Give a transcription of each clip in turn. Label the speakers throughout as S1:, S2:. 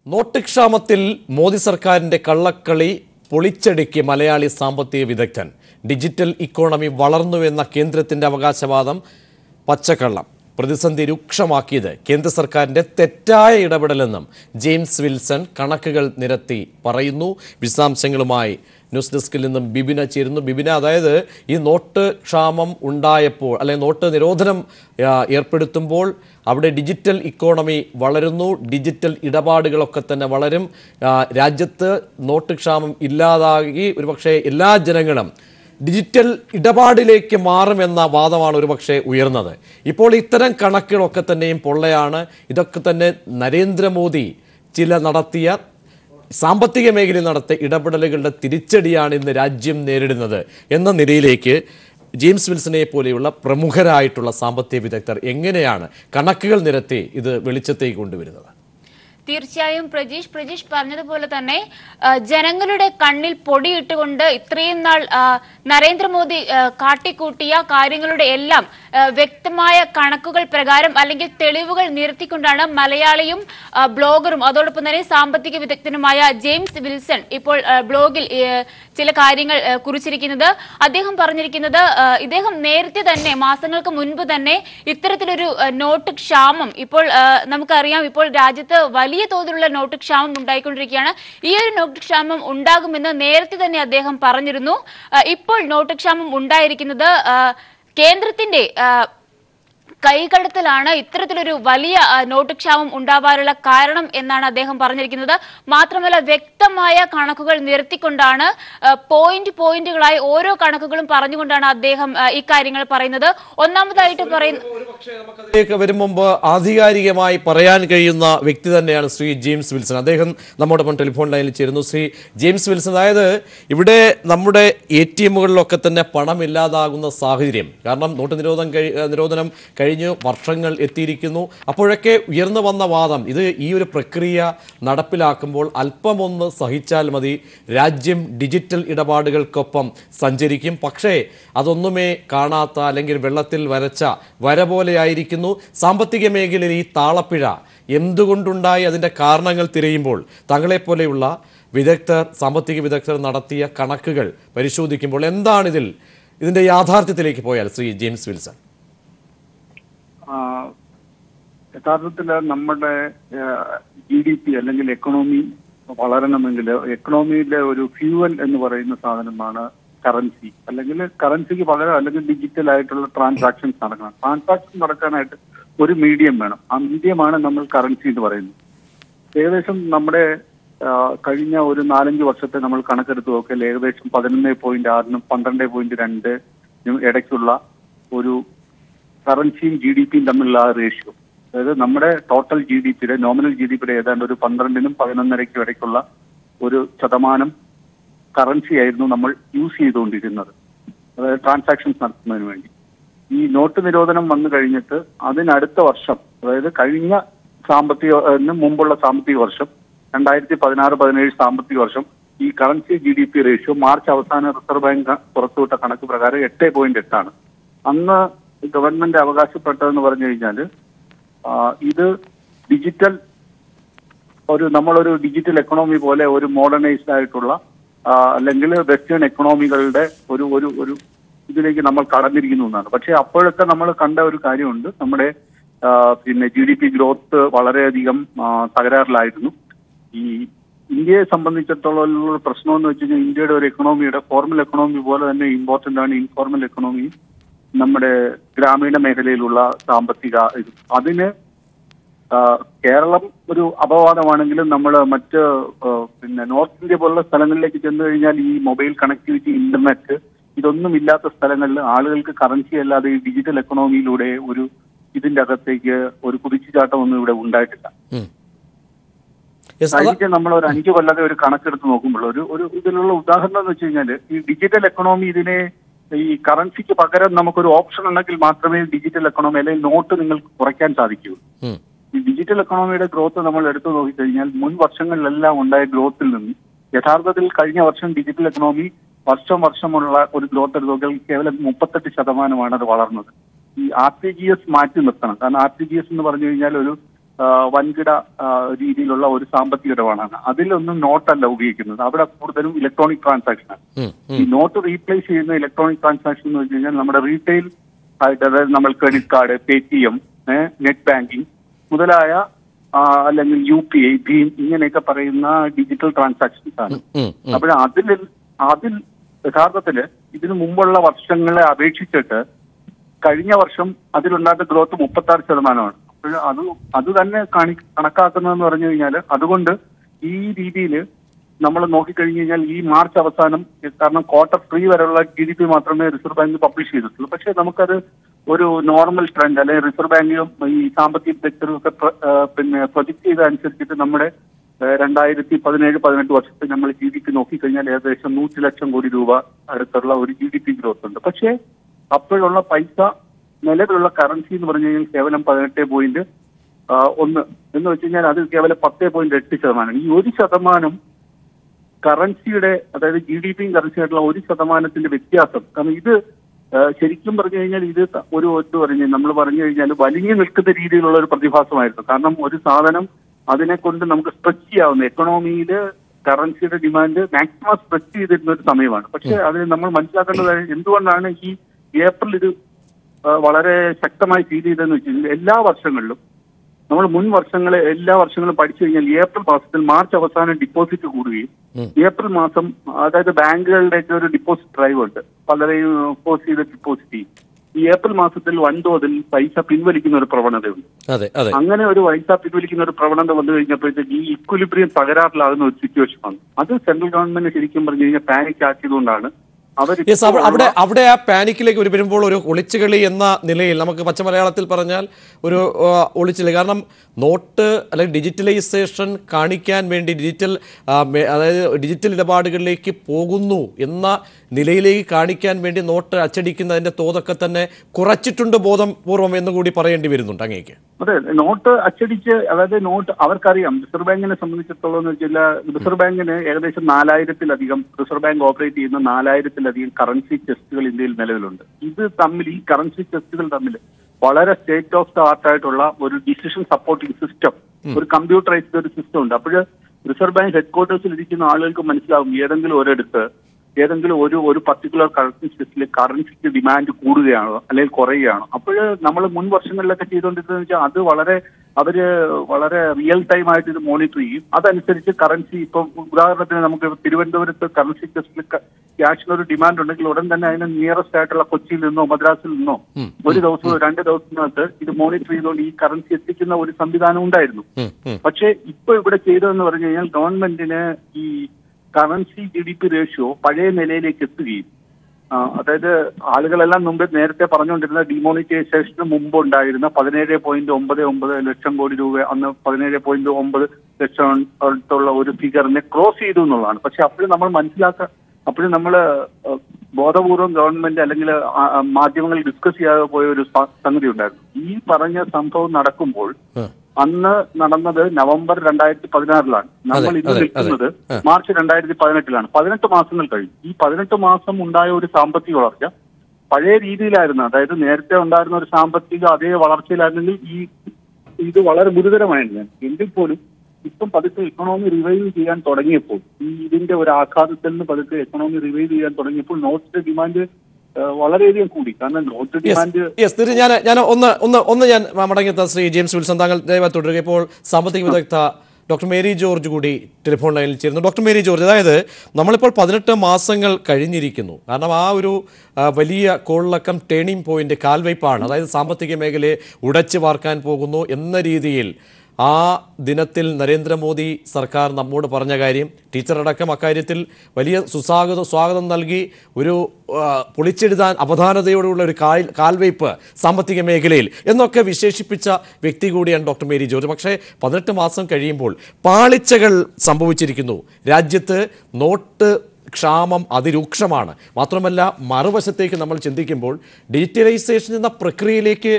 S1: Not ക്ഷാമത്തിൽ Modi സർക്കാരിന്റെ കള്ളക്കളി പൊളിച്ചടുക്കിയ മലയാളി സാമ്പത്തിക വിദഗ്ധൻ ഡിജിറ്റൽ ഇക്കോണമി വളർന്നുവെന്ന കേന്ദ്രത്തിന്റെ അവകാശവാദം പച്ചക്കള്ളം പ്രതിസന്ധി രൂക്ഷമാക്കിയത് കേന്ദ്ര സർക്കാരിന്റെ തെറ്റായ ഇടപെടലെന്നും ജെയിംസ് വിൽസൺ കണക്കുകൾ നിരത്തി പറയുന്നു വിശദാംശങ്ങളുമായി ന്യൂസ് ഡെസ്കിൽ നിന്നും ബിബിന ചേരുന്നു ബിബിന അതായത് ഈ നോട്ട് ക്ഷാമം ഉണ്ടായപ്പോൾ അല്ലെങ്കിൽ നോട്ട് നിരോധനം ആ, ഏർപ്പെടുത്തുമ്പോൾ അവിടെ ഡിജിറ്റൽ ഇക്കോണമി വളരുന്നു ഡിജിറ്റൽ ഇടപാടുകളൊക്കെ തന്നെ വളരും ആ, രാജ്യത്ത് നോട്ട് ക്ഷാമം ഇല്ലാതാകി ഒരുപക്ഷെ എല്ലാ ജനങ്ങളും ഡിജിറ്റൽ ഇടപാടിലേക്ക് മാറുമെന്ന വാദമാണ് ഒരുപക്ഷെ ഉയർന്നത് ഇപ്പോൾ ഇത്തരം കണക്കുകളൊക്കെ തന്നെയും പൊള്ളയാണ് ഇതൊക്കെ തന്നെ നരേന്ദ്രമോദി ചില നടത്തിയ സാമ്പത്തിക മേഖലയിൽ നടത്തിയ ഇടപെടലുകളുടെ തിരിച്ചടിയാണ് ഇന്ന് രാജ്യം നേരിടുന്നത് എന്ന നിലയിലേക്ക് ജെയിംസ് വിൽസനെ പോലെയുള്ള പ്രമുഖരായിട്ടുള്ള സാമ്പത്തിക വിദഗ്ധർ എങ്ങനെയാണ് കണക്കുകൾ നിരത്തി ഇത് വെളിച്ചത്തേക്ക് കൊണ്ടുവരുന്നത്
S2: തീർച്ചയായും പ്രജീഷ് പ്രജീഷ് പറഞ്ഞതുപോലെ തന്നെ ആ, ജനങ്ങളുടെ കണ്ണിൽ പൊടിയിട്ടുകൊണ്ട് ഇത്രയും നാൾ ആ, നരേന്ദ്രമോദി ആ, കാട്ടിക്കൂട്ടിയ കാര്യങ്ങളുടെ എല്ലാം ആ, വ്യക്തമായ കണക്കുകൾ പ്രകാരം അല്ലെങ്കിൽ തെളിവുകൾ നിരത്തിക്കൊണ്ടാണ് മലയാളിയും ആ, ബ്ലോഗറും അതോടൊപ്പം തന്നെ സാമ്പത്തിക വിദഗ്ധനുമായ ജെയിംസ് വിൽസൺ ഇപ്പോൾ ആ, ബ്ലോഗിൽ ഏ, ചില കാര്യങ്ങൾ ആ, കുറിച്ചിരിക്കുന്നത് അദ്ദേഹം പറഞ്ഞിരിക്കുന്നത് ആ, ഇദ്ദേഹം നേരത്തെ തന്നെ മാസങ്ങൾക്ക് മുൻപ് തന്നെ ഇത്തരത്തിലൊരു ആ, നോട്ട് ക്ഷാമം ഇപ്പോൾ ആ, നമുക്കറിയാം ഇപ്പോൾ രാജ്യത്ത് വലിയ തോതിലുള്ള നോട്ട് ക്ഷാമം ഉണ്ടായിക്കൊണ്ടിരിക്കുകയാണ് ഈ ഒരു നോട്ട് ക്ഷാമം ഉണ്ടാകുമെന്ന് നേരത്തെ തന്നെ അദ്ദേഹം പറഞ്ഞിരുന്നു ആ, ഇപ്പോൾ നോട്ട് ക്ഷാമം ഉണ്ടായിരിക്കുന്നത് ആ, കേന്ദ്രത്തിന്റെ ആ, കൈകടത്തലാണ് ഇത്തരത്തിലൊരു വലിയ ആ, നോട്ട് ക്ഷാമം ഉണ്ടാവാനുള്ള കാരണം എന്നാണ് അദ്ദേഹം പറഞ്ഞിരിക്കുന്നത് മാത്രമല്ല വ്യക്തമായ കണക്കുകൾ നിരത്തിക്കൊണ്ടാണ് ആ, പോയിന്റ് പോയിന്റുകളായി ഓരോ കണക്കുകളും പറഞ്ഞുകൊണ്ടാണ് അദ്ദേഹം ആ, ഇക്കാര്യങ്ങൾ പറയുന്നത് ഒന്നാമതായിട്ട് പറയുന്ന
S1: അതിലേക്ക് വരും മുമ്പ് ആധികാരികമായി പറയാൻ കഴിയുന്ന വ്യക്തി തന്നെയാണ് ശ്രീ ജെയിംസ് വിൽസൺ അദ്ദേഹം നമ്മോടൊപ്പം ടെലിഫോൺ ലൈനിൽ ചേരുന്നു ശ്രീ ജെയിംസ് വിൽസൺ അതായത് ഇവിടെ നമ്മുടെ എ ടി എമ്മുകളിലൊക്കെ തന്നെ പണം ഇല്ലാതാകുന്ന സാഹചര്യം കാരണം നോട്ട് നിരോധനം കഴി ഏഹ് നിരോധനം കഴിഞ്ഞ് വർഷങ്ങൾ എത്തിയിരിക്കുന്നു അപ്പോഴൊക്കെ ഉയർന്നു വന്ന വാദം ഇത് ഈ ഒരു പ്രക്രിയ നടപ്പിലാക്കുമ്പോൾ അല്പമൊന്ന് സഹിച്ചാൽ മതി രാജ്യം ഡിജിറ്റൽ ഇടപാടുകൾക്കൊപ്പം സഞ്ചരിക്കും പക്ഷേ അതൊന്നുമേ കാണാത്ത അല്ലെങ്കിൽ വെള്ളത്തിൽ വരച്ച വര പോലെയായിരിക്കുന്നു സാമ്പത്തിക മേഖലയിൽ ഈ താളപ്പിഴ എന്തുകൊണ്ടുണ്ടായി അതിൻ്റെ കാരണങ്ങൾ തിരയുമ്പോൾ തങ്ങളെപ്പോലെയുള്ള വിദഗ്ധർ സാമ്പത്തിക വിദഗ്ധർ നടത്തിയ കണക്കുകൾ പരിശോധിക്കുമ്പോൾ എന്താണിതിൽ ഇതിൻ്റെ യാഥാർത്ഥ്യത്തിലേക്ക് പോയാൽ ശ്രീ ജെയിംസ് വിൽസൺ
S3: ആ, യഥാർത്ഥത്തില് നമ്മുടെ ജി ഡി പി അല്ലെങ്കിൽ എക്കണോമി വളരണമെങ്കിൽ എക്കണോമിയിലെ ഒരു ഫ്യൂവൽ എന്ന് പറയുന്ന സാധനമാണ് കറൻസി അല്ലെങ്കിൽ കറൻസിക്ക് പകരം അല്ലെങ്കിൽ ഡിജിറ്റൽ ആയിട്ടുള്ള ട്രാൻസാക്ഷൻസ് നടക്കണം ട്രാൻസാക്ഷൻ നടക്കാനായിട്ട് ഒരു മീഡിയം വേണം ആ മീഡിയമാണ് നമ്മൾ കറൻസി എന്ന് പറയുന്നത് ഏകദേശം നമ്മുടെ ആ, കഴിഞ്ഞ ഒരു നാലഞ്ച് വർഷത്തെ നമ്മൾ കണക്കെടുത്ത് നോക്കിയാൽ ഏകദേശം പതിനൊന്ന് പോയിന്റ് ആറിനും പന്ത്രണ്ട് പോയിന്റ് രണ്ട് ഇടയ്ക്കുള്ള ഒരു കറൻസിയും ജി ഡി പിയും തമ്മിലുള്ള ആ റേഷ്യോ അതായത് നമ്മുടെ ടോട്ടൽ ജി ഡി പിയുടെ നോമിനൽ ജി ഡി പിയുടെ ഏതാണ്ട് ഒരു പന്ത്രണ്ടിനും പതിനൊന്നരയ്ക്കും ഇടയ്ക്കുള്ള ഒരു ശതമാനം കറൻസി ആയിരുന്നു നമ്മൾ യൂസ് ചെയ്തുകൊണ്ടിരുന്നത് അതായത് ട്രാൻസാക്ഷൻസ് നടത്തുന്നതിന് വേണ്ടി ഈ നോട്ട് നിരോധനം വന്നു കഴിഞ്ഞിട്ട് അതിനടുത്ത വർഷം അതായത് കഴിഞ്ഞ സാമ്പത്തിക ഇതിന് മുമ്പുള്ള സാമ്പത്തിക വർഷം രണ്ടായിരത്തി പതിനാറ് പതിനേഴ് സാമ്പത്തിക വർഷം ഈ currency G D P ratio March അവസാന റിസർവ് ബാങ്ക് പുറത്തുവിട്ട കണക്ക് പ്രകാരം എട്ട് പോയിന്റ് എട്ടാണ് അന്ന് ഗവൺമെന്റ് അവകാശപ്പെട്ടതെന്ന് പറഞ്ഞു കഴിഞ്ഞാൽ ഇത് ഡിജിറ്റൽ ഒരു നമ്മളൊരു ഡിജിറ്റൽ എക്കണോമി പോലെ ഒരു മോഡേണൈസ്ഡ് ആയിട്ടുള്ള ആ, അല്ലെങ്കിൽ വെസ്റ്റേൺ എക്കണോമികളുടെ ഒരു ഒരു ഒരു ഇതിലേക്ക് നമ്മൾ കടന്നിരിക്കുന്നു എന്നാണ് പക്ഷേ അപ്പോഴൊക്കെ നമ്മൾ കണ്ട ഒരു കാര്യമുണ്ട് നമ്മുടെ ആ, പിന്നെ ജി ഡി പി ഗ്രോത്ത് വളരെയധികം ആ, തകരാറിലായിരുന്നു ഈ ഇന്ത്യയെ സംബന്ധിച്ചിടത്തോളം ഉള്ള പ്രശ്നം എന്ന് വെച്ച് കഴിഞ്ഞാൽ ഇന്ത്യയുടെ ഒരു എക്കണോമിയുടെ ഫോർമൽ എക്കണോമി പോലെ തന്നെ ഇമ്പോർട്ടന്റ് ആണ് ഇൻഫോർമൽ എക്കണോമി നമ്മുടെ ഗ്രാമീണ മേഖലയിലുള്ള സാമ്പത്തിക ഇത് അതിന് ആ, കേരളം ഒരു അപവാദമാണെങ്കിലും നമ്മൾ മറ്റ് ആ, പിന്നെ നോർത്ത് ഇന്ത്യ പോലുള്ള സ്ഥലങ്ങളിലേക്ക് ചെന്ന് കഴിഞ്ഞാൽ ഈ മൊബൈൽ കണക്ടിവിറ്റി ഇന്റർനെറ്റ് ഇതൊന്നും ഇല്ലാത്ത സ്ഥലങ്ങളിൽ ആളുകൾക്ക് കറൻസി അല്ലാതെ ഈ ഡിജിറ്റൽ എക്കണോമിയിലൂടെ ഒരു ഇതിന്റെ അകത്തേക്ക് ഒരു കുതിച്ചുചാട്ടം ഒന്നും ഇവിടെ ഉണ്ടായിട്ടില്ല
S1: Yes, അതാ-
S3: കഴിഞ്ഞ നമ്മൾ ഒരു അഞ്ചു കൊല്ലത്തെ ഒരു കണക്കെടുത്ത് നോക്കുമ്പോൾ ഒരു ഒരു ഇതിലുള്ള ഉദാഹരണം എന്ന് വെച്ച് കഴിഞ്ഞാൽ ഈ ഡിജിറ്റൽ എക്കണോമി ഇതിനെ ഈ കറൻസിക്ക് പകരം നമുക്കൊരു ഓപ്ഷൻ ഉണ്ടെങ്കിൽ മാത്രമേ ഡിജിറ്റൽ എക്കണോമി അല്ലെങ്കിൽ നോട്ട് നിങ്ങൾക്ക് കുറയ്ക്കാൻ സാധിക്കൂ
S1: ഉം.
S3: ഈ ഡിജിറ്റൽ എക്കണോമിയുടെ ഗ്രോത്ത് നമ്മൾ എടുത്തു നോക്കിക്കഴിഞ്ഞാൽ മുൻ വർഷങ്ങളിലെല്ലാം ഉണ്ടായ ഗ്രോത്തിൽ നിന്ന് യഥാർത്ഥത്തിൽ കഴിഞ്ഞ വർഷം ഡിജിറ്റൽ എക്കണോമി വർഷം വർഷമുള്ള ഒരു ഗ്രോത്ത് എടുത്ത് നോക്കിയാൽ കേവലം മുപ്പത്തെട്ട് ശതമാനമാണ് അത് വളർന്നത് ഈ ആർ ടി ജി എസ് മാറ്റി നിർത്തണം കാരണം ആർ ടി ജി എസ് എന്ന് പറഞ്ഞു കഴിഞ്ഞാൽ ഒരു ആ, വൻകിട ആ, രീതിയിലുള്ള ഒരു സാമ്പത്തിക ഇടപാടാണ് അതിലൊന്നും നോട്ടല്ല ഉപയോഗിക്കുന്നത് അവിടെ കൂടുതലും ഇലക്ട്രോണിക് ട്രാൻസാക്ഷൻ ആണ്
S1: ഉം,
S3: ഈ നോട്ട് റീപ്ലേസ് ചെയ്യുന്ന ഇലക്ട്രോണിക് ട്രാൻസാക്ഷൻ എന്ന് വെച്ച് കഴിഞ്ഞാൽ നമ്മുടെ റീറ്റെയിൽ ആയിട്ട് അതായത് നമ്മൾ credit card Paytm net banking മുതലായ ആ, അല്ലെങ്കിൽ യു പി ഐ ഭീം ഇങ്ങനെയൊക്കെ പറയുന്ന ഡിജിറ്റൽ ട്രാൻസാക്ഷൻസ് ആണ്
S1: ഉം, ഉം.
S3: അപ്പോൾ അതിൽ അതിൽ യഥാർത്ഥത്തില് ഇതിനു മുമ്പുള്ള വർഷങ്ങളെ അപേക്ഷിച്ചിട്ട് കഴിഞ്ഞ വർഷം അതിലുണ്ടായ ഗ്രോത്ത് മുപ്പത്തി ആറ് ശതമാനമാണ് അപ്പോൾ അത് അത് തന്നെ കാണി കണക്കാക്കുന്നതെന്ന് പറഞ്ഞു കഴിഞ്ഞാൽ അതുകൊണ്ട് ഈ രീതിയിൽ നമ്മൾ നോക്കിക്കഴിഞ്ഞു കഴിഞ്ഞാൽ ഈ മാർച്ച് അവസാനം കാരണം ക്വാർട്ടർ ത്രീ വരെയുള്ള ജി ഡി പി മാത്രമേ റിസർവ് ബാങ്ക് പബ്ലിഷ് ചെയ്തിട്ടുള്ളൂ പക്ഷേ നമുക്കത് ഒരു നോർമൽ ട്രെൻഡ് അല്ലെങ്കിൽ റിസർവ് ബാങ്കും ഈ സാമ്പത്തിക സെക്ടറും ഒക്കെ പ്ര- ആ, പിന്നെ പ്രൊജക്ട് ചെയ്ത അനുസരിച്ചിട്ട് നമ്മുടെ ഏഹ് രണ്ടായിരത്തി പതിനേഴ് പതിനെട്ട് വർഷത്തിൽ നമ്മൾ ജി ഡി പി നോക്കിക്കഴിഞ്ഞാൽ ഏകദേശം നൂറ്റി ലക്ഷം കോടി രൂപ അടുത്തുള്ള ഒരു ജി ഡി പി ഗ്രോത്ത് ഉണ്ട് പക്ഷേ അപ്പോഴുള്ള പൈസ നിലവിലുള്ള കറൻസി എന്ന് പറഞ്ഞു കഴിഞ്ഞാൽ കേവലം പതിനെട്ട് പോയിന്റ് ഒന്ന് എന്ന് വെച്ച് കഴിഞ്ഞാൽ അത് കേവലം പത്ത് പോയിന്റ് എട്ട് ശതമാനം ഈ ഒരു ശതമാനം കറൻസിയുടെ അതായത് ജി ഡി പിയും കറൻസിയായിട്ടുള്ള ഒരു ശതമാനത്തിന്റെ വ്യത്യാസം കാരണം ഇത് ആ, ശരിക്കും പറഞ്ഞു കഴിഞ്ഞാൽ ഇത് ത- ഒരു ഒറ്റ പറഞ്ഞു നമ്മൾ പറഞ്ഞു കഴിഞ്ഞാൽ വലിഞ്ഞു നിൽക്കുന്ന രീതിയിലുള്ള ഒരു പ്രതിഭാസമായിരുന്നു കാരണം ഒരു സാധനം അതിനെ കൊണ്ട് നമുക്ക് സ്ട്രെച്ച് ചെയ്യാവുന്ന എക്കണോമിയിൽ കറൻസിയുടെ ഡിമാൻഡ് മാക്സിമം സ്ട്രെച്ച് ചെയ്തിരുന്ന ഒരു സമയമാണ് പക്ഷെ അത് നമ്മൾ മനസ്സിലാക്കേണ്ടത് എന്തുകൊണ്ടാണ് ഈ ഏപ്രിൽ ഇത് ആ, വളരെ ശക്തമായി ഫീൽ ചെയ്തതെന്ന് വെച്ച് കഴിഞ്ഞാൽ എല്ലാ വർഷങ്ങളിലും നമ്മൾ മുൻ വർഷങ്ങളെ എല്ലാ വർഷങ്ങളും പഠിച്ചു കഴിഞ്ഞാൽ ഏപ്രിൽ മാസത്തിൽ മാർച്ച് അവസാനം ഡിപ്പോസിറ്റ് കൂടുകയും ഏപ്രിൽ മാസം അതായത് ബാങ്കുകളുടെയൊക്കെ ഒരു ഡിപ്പോസിറ്റ് ഡ്രൈവ് ഉണ്ട് പലരെയും ഫോഴ്സ് ചെയ്ത് ഡിപ്പോസിറ്റ് ചെയ്യും ഈ ഏപ്രിൽ മാസത്തിൽ വൻതോതിൽ പൈസ പിൻവലിക്കുന്ന ഒരു പ്രവണതയുണ്ട്
S1: അതെ അതെ
S3: അങ്ങനെ ഒരു പൈസ പിൻവലിക്കുന്ന ഒരു പ്രവണത വന്നു കഴിഞ്ഞപ്പോഴത്തേക്ക് ഈ ഇക്വലിബ്രിയം തകരാറിലാകുന്ന ഒരു സിറ്റുവേഷൻ വന്നു അത് സെൻട്രൽ ഗവൺമെന്റ് ശരിക്കും പറഞ്ഞു കഴിഞ്ഞാൽ പാനിക് ആക്കിയതുകൊണ്ടാണ് അവർ
S1: യെസ് അവിടെ അവിടെ അവിടെ ആ പാനിക്കിലേക്ക് ഒരു വരുമ്പോൾ ഒരു ഒളിച്ചുകളി എന്ന നിലയിൽ നമുക്ക് പച്ച മലയാളത്തിൽ പറഞ്ഞാൽ ഒരു ആ, ഒളിച്ചുകളി കാരണം നോട്ട് അല്ലെങ്കിൽ ഡിജിറ്റലൈസേഷൻ കാണിക്കാൻ വേണ്ടി ഡിജിറ്റൽ ആ, മേ- അതായത് ഡിജിറ്റൽ ഇടപാടുകളിലേക്ക് പോകുന്നു എന്ന നിലയിലേക്ക് കാണിക്കാൻ വേണ്ടി നോട്ട് അച്ചടിക്കുന്നതിന്റെ തോതൊക്കെ തന്നെ കുറച്ചിട്ടുണ്ട് ബോധപൂർവം എന്ന് കൂടി പറയേണ്ടി വരുന്നുണ്ട് അങ്ങേക്ക്
S3: അതെ നോട്ട് അച്ചടിച്ച് അതായത് നോട്ട് അവർക്കറിയാം റിസർവ് ബാങ്കിനെ സംബന്ധിച്ചിടത്തോളം എന്ന് വെച്ചാൽ റിസർവ് ബാങ്കിന് ഏകദേശം നാലായിരത്തിലധികം റിസർവ് ബാങ്ക് ഓപ്പറേറ്റ് ചെയ്യുന്ന നാലായിരത്തിലധികം കറൻസി ചെസ്റ്റുകൾ ഇന്ത്യയിൽ നിലവിലുണ്ട് ഇത് തമ്മിൽ ഈ കറൻസി ചെസ്റ്റുകൾ തമ്മിൽ വളരെ സ്റ്റേറ്റ് ഓഫ് ദ ആർട്ട് ആയിട്ടുള്ള ഒരു ഡിസിഷൻ സപ്പോർട്ടിംഗ് സിസ്റ്റം ഒരു കമ്പ്യൂട്ടറൈസ്ഡ് ഒരു സിസ്റ്റം ഉണ്ട് അപ്പോൾ റിസർവ് ബാങ്ക് ഹെഡ്ക്വാർട്ടേഴ്സിൽ ഇരിക്കുന്ന ആളുകൾക്ക് മനസ്സിലാവും ഏതെങ്കിലും ഒരിടത്ത് ഏതെങ്കിലും ഒരു ഒരു പർട്ടിക്കുലർ കറൻസി സിസ്റ്റത്തിൽ കറൻസിക്ക് ഡിമാൻഡ് കൂടുകയാണോ അല്ലെങ്കിൽ കുറയുകയാണോ അപ്പോൾ നമ്മൾ മുൻ വർഷങ്ങളിലൊക്കെ ചെയ്തുകൊണ്ടിരുന്നത് വെച്ചാൽ അത് വളരെ അവര് വളരെ റിയൽ ടൈം ആയിട്ട് ഇത് മോണിറ്റർ ചെയ്യും അതനുസരിച്ച് കറൻസി ഇപ്പം ഉദാഹരണത്തിന് നമുക്ക് തിരുവനന്തപുരത്ത് കറൻസി ടെസ്റ്റിൽ ക്യാഷിന് ഒരു ഡിമാൻഡ് ഉണ്ടെങ്കിൽ ഉടൻ തന്നെ അതിന് നിയറസ്റ്റ് ആയിട്ടുള്ള കൊച്ചിയിൽ നിന്നോ മദ്രാസിൽ നിന്നോ ഒരു ദിവസമോ രണ്ട് ദിവസത്തിനകത്ത് ഇത് മോണിറ്റർ ചെയ്തുകൊണ്ട് ഈ കറൻസി എത്തിക്കുന്ന ഒരു സംവിധാനം ഉണ്ടായിരുന്നു
S1: ഉം, ഉം.
S3: പക്ഷേ ഇപ്പൊ ഇവിടെ ചെയ്തതെന്ന് പറഞ്ഞു കഴിഞ്ഞാൽ ഗവൺമെന്റിന് ഈ currency G D P ratio പഴയ നിലയിലേക്ക് എത്തുകയും ആ, അതായത് ആളുകളെല്ലാം മുമ്പ് നേരത്തെ പറഞ്ഞുകൊണ്ടിരുന്ന ഡിമോണിറ്റൈസേഷന് മുമ്പ് ഉണ്ടായിരുന്ന പതിനേഴ് പോയിന്റ് ഒമ്പത് ഒമ്പത് ലക്ഷം കോടി രൂപ അന്ന് പതിനേഴ് പോയിന്റ് ഒമ്പത് ലക്ഷം അടുത്തുള്ള ഒരു ഫിഗറിനെ ക്രോസ് ചെയ്തു എന്നുള്ളതാണ് പക്ഷെ അപ്പോഴും നമ്മൾ മനസ്സിലാക്ക അപ്പോഴും നമ്മൾ ബോധപൂർവം ഗവൺമെന്റ് അല്ലെങ്കിൽ ആ, ആ, മാധ്യമങ്ങൾ ഡിസ്കസ് ചെയ്യാതെ പോയ ഒരു സ- സംഗതി ഉണ്ടായിരുന്നു ഈ പറഞ്ഞ സംഭവം നടക്കുമ്പോൾ
S1: ആ.
S3: അന്ന് നടന്നത് നവംബർ രണ്ടായിരത്തി പതിനാറിലാണ് നമ്മൾ ഇന്ന്
S1: അതെ,
S3: നിൽക്കുന്നത് മാർച്ച് രണ്ടായിരത്തി പതിനെട്ടിലാണ് പതിനെട്ട് മാസങ്ങൾ കഴിഞ്ഞു ഈ പതിനെട്ട് മാസം ഉണ്ടായ ഒരു സാമ്പത്തിക വളർച്ച പഴയ രീതിയിലായിരുന്നു അതായത് നേരത്തെ ഉണ്ടായിരുന്ന ഒരു സാമ്പത്തിക അതേ വളർച്ചയിലായിരുന്നെങ്കിൽ ഈ ഇത് വളരെ ഗുരുതരമായിരുന്നു എങ്കിൽ പോലും ഇപ്പം പതുക്കെ എക്കണോമി റിവൈവ് ചെയ്യാൻ തുടങ്ങിയപ്പോൾ ഈ ഇതിന്റെ ഒരു ആഘാതത്തിൽ നിന്ന് പതുക്കെ എക്കണോമി റിവൈവ് ചെയ്യാൻ തുടങ്ങിയപ്പോൾ നോട്ടിന്റെ ഡിമാൻഡ് വളരെയധികം കൂടി കാരണം നോട്ട് ഡിമാൻഡ്
S1: യെസ് തീർച്ച ഞാൻ ഞാൻ ഒന്ന് ഒന്ന് ഒന്ന് ഞാൻ മടങ്ങിയെത്താം ശ്രീ ജെയിംസ് വിൽസൺ താങ്കൾ ദയവായി തുടരുക ഇപ്പോൾ സാമ്പത്തിക വിദഗ്ധ ഡോക്ടർ മേരി ജോർജ് കൂടി ടെലിഫോൺ ലൈനിൽ ചേരുന്നു ഡോക്ടർ മേരി ജോർജ് അതായത് നമ്മളിപ്പോൾ പതിനെട്ട് മാസങ്ങൾ കഴിഞ്ഞിരിക്കുന്നു കാരണം ആ ഒരു ആ, വലിയ കോളിളക്കം ടേണിംഗ് പോയിന്റ് കാൽവയ്പ്പാണ് അതായത് സാമ്പത്തിക മേഖലയെ ഉടച്ചു വാർക്കാൻ പോകുന്നു എന്ന രീതിയിൽ ആ ദിനത്തിൽ നരേന്ദ്രമോദി സർക്കാർ നമ്മോട് പറഞ്ഞ കാര്യം ടീച്ചറടക്കം അക്കാര്യത്തിൽ വലിയ സുസ്വാഗതം സ്വാഗതം നൽകി ഒരു ആ, പൊളിച്ചെഴുതാൻ അവധാനതയോടുള്ള ഒരു കാൽ കാൽവയ്പ് സാമ്പത്തിക മേഖലയിൽ എന്നൊക്കെ വിശേഷിപ്പിച്ച വ്യക്തി കൂടിയാണ് ഡോക്ടർ മേരി ജോർജ് പക്ഷേ പതിനെട്ട് മാസം കഴിയുമ്പോൾ പാളിച്ചകൾ സംഭവിച്ചിരിക്കുന്നു രാജ്യത്ത് നോട്ട് ക്ഷാമം അതിരൂക്ഷമാണ് മാത്രമല്ല മറുവശത്തേക്ക് നമ്മൾ ചിന്തിക്കുമ്പോൾ ഡിജിറ്റലൈസേഷൻ എന്ന പ്രക്രിയയിലേക്ക്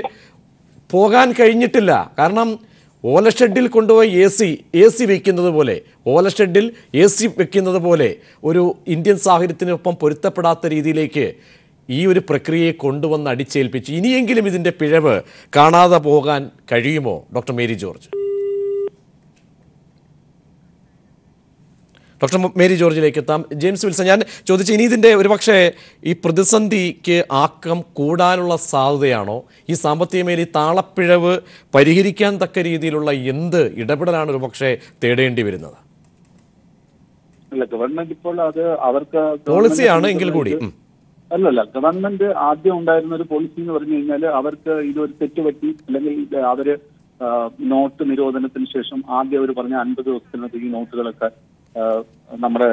S1: പോകാൻ കഴിഞ്ഞിട്ടില്ല കാരണം ഓലഷെഡിൽ കൊണ്ടുപോയി എ സി എ സി വെക്കുന്നത് പോലെ ഓലഷെഡിൽ എ സി വെക്കുന്നത് പോലെ ഒരു ഇന്ത്യൻ സാഹചര്യത്തിനൊപ്പം പൊരുത്തപ്പെടാത്ത രീതിയിലേക്ക് ഈ ഒരു പ്രക്രിയയെ കൊണ്ടുവന്ന് അടിച്ചേൽപ്പിച്ച് ഇനിയെങ്കിലും ഇതിൻ്റെ പിഴവ് കാണാതെ പോകാൻ കഴിയുമോ doctor Mary George doctor Mary ജോർജിലേക്ക് എത്താം ജെയിംസ് വിൽസൺ ഞാൻ ചോദിച്ച ഇനി ഇതിൻ്റെ ഒരുപക്ഷെ ഈ പ്രതിസന്ധിക്ക് ആക്കം കൂടാനുള്ള സാധ്യതയാണോ ഈ സാമ്പത്തിക മേഖല ഈ താളപ്പിഴവ് പരിഹരിക്കാൻ തക്ക രീതിയിലുള്ള എന്ത് ഇടപെടലാണ് ഒരുപക്ഷെ തേടേണ്ടി വരുന്നത്
S3: അല്ല ഗവൺമെന്റ് ഇപ്പോൾ അത് അവർക്ക്
S1: പോളിസിയാണ് എങ്കിൽ കൂടി ഉം.
S3: അല്ലല്ല ഗവൺമെന്റ് ആദ്യം ഉണ്ടായിരുന്ന ഒരു പോളിസി എന്ന് പറഞ്ഞു കഴിഞ്ഞാൽ അവർക്ക് ഇതൊരു തെറ്റ് പറ്റി അല്ലെങ്കിൽ ഇത് അവര് ആ, നോട്ട് നിരോധനത്തിന് ശേഷം ആദ്യം അവർ പറഞ്ഞ അൻപത് ദിവസത്തിനകത്ത് ഈ നോട്ടുകളൊക്കെ ആ, നമ്മുടെ